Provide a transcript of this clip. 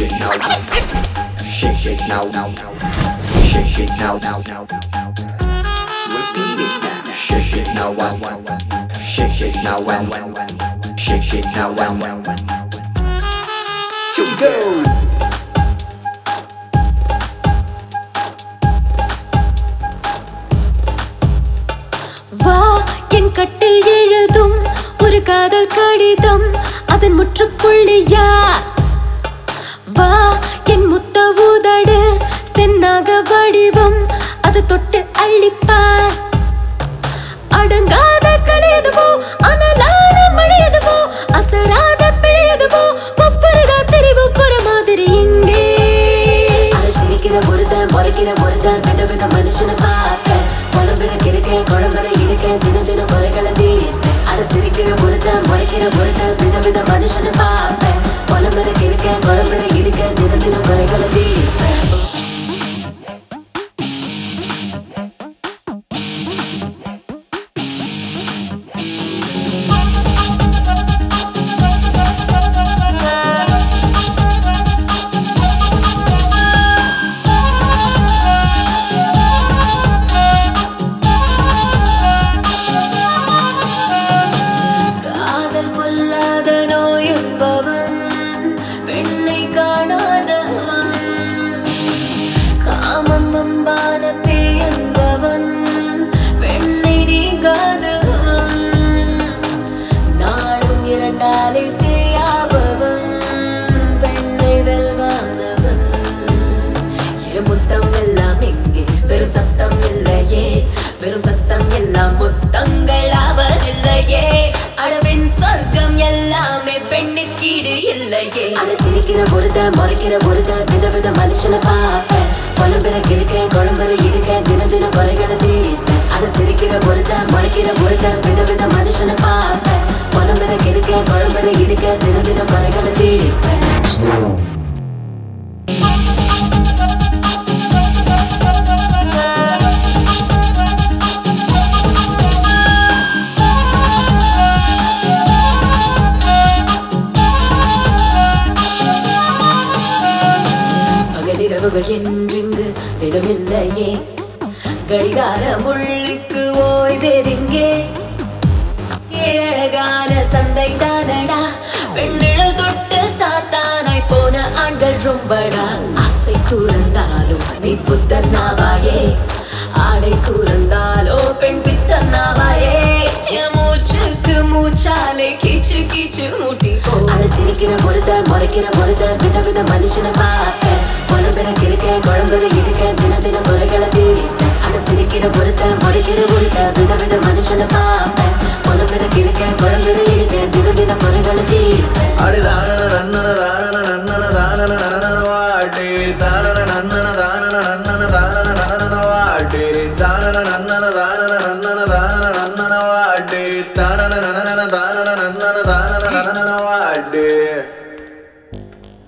shake now. Shake, shake now. Shake, shake now. Repeat it now. Shake, shake now. Shake, shake now. Shake, shake now. Here we go. வா என் கட்டில் எழுதும் ஒரு காதல் கடிதம் அதன் முற்றுப்புள்ளியா வா என் முத்த ஊதடு சென்னாக வடிவம் அது தொட்டு அள்ளிப்பார் அடங்காத கலையதுவோ அனலான மழையதுவோ அசராத பிழையதுவோ ஒவ்வொருதா தெரிவு புற மாதிரி இங்கே அட சிரிக்கிற பொறுத்த முறைக்கிற பொறுத்த வித வித மனுஷனை பார்ப்பேன் குழம்புற கிறுக்க குழம்புற இடுக்க தின தின குறைகளை தீர்ப்பேன் அட சிரிக்கிற பொறுத்த முறைக்கிற பொறுத்த வித வித மனுஷனை பார்ப்பேன் குழம்புற கிறுக்க குழம்புற இடுக்க தின தின குறைகளை தீர்ப்பேன் காதல் பொல்லாத நோய் என்பவன் பெண்ணை காணாதவன் காமம் அம்பான பேய் என்பவன் பெண்ணை நீங்காதவன் நாடும் இரண்டாலை செய்யாபவன் பெண்ணை வெல்வானவன் என் முத்தம் எல்லாம் எங்கே வெறும் சத்தம் இல்லையே வெறும் சத்தம் எல்லாம் முத்தங்கள் ஆவதில்லையே அடவின் சொர்க்கம் எல்லாமே பெண்ணுக்கீடு இல்லையே அட சிரிக்கிற பொறுத்த முறைக்கிற பொறுத்த வித வித மனுஷனை பார்ப்பேன் குழம்புற கிறுக்க குழம்புற இடுக்க தின தின குறைகளை தீர்ப்பேன் அட சிரிக்கிற பொறுத்த முறைக்கிற பொறுத்த வித வித மனுஷனை பார்ப்பேன் குழம்புற கிறுக்க குழம்புற இடுக்க தின தின குறைகளை தீர்ப்பேன் பகலிரவுகள் என்றிங்கு விதமில்லையே கடிகார முள்ளுக்கு ஓய்வேதிங்கே அழகான சந்தை தானடா பெண்ணிழல் தொட்டு சாத்தானாய் போன ஆண்கள் ரொம்படா ஆசை கூர்ந்தாலும் நீ புத்தன்னாவாயே ஆடை கூர்ந்தாலோ பெண் பித்தன்னாவாயே என் மூச்சுக்கு மூச்சாலே கீச்சு கீச்சு மூட்டி போ அட சிரிக்கிற பொறுத்த முறைக்கிற பொறுத்த வித வித மனுஷனை பார்க்க குழம்புற கிழக்க குழம்புற இடுக்க தின தின குறைகளை தீர்ப்பேன் அட சிரிக்கிற பொறுத்த முறைக்கிற பொறுத்த வித வித மனுஷனை பார்ப்பேன் குழம்புற கிழக்க குழம்புற இடுக்க தின தின குறைகளை தீர்ப்பேன் அடி தானன நன்னன தானன நன்னன தானன நன்னன வாட்டி தானன நன்னன தானன நன்னன தானன நன்னன வாட்டி தானன நன்னன தானன நன்னன தானன நன்னன வாட்டி தானன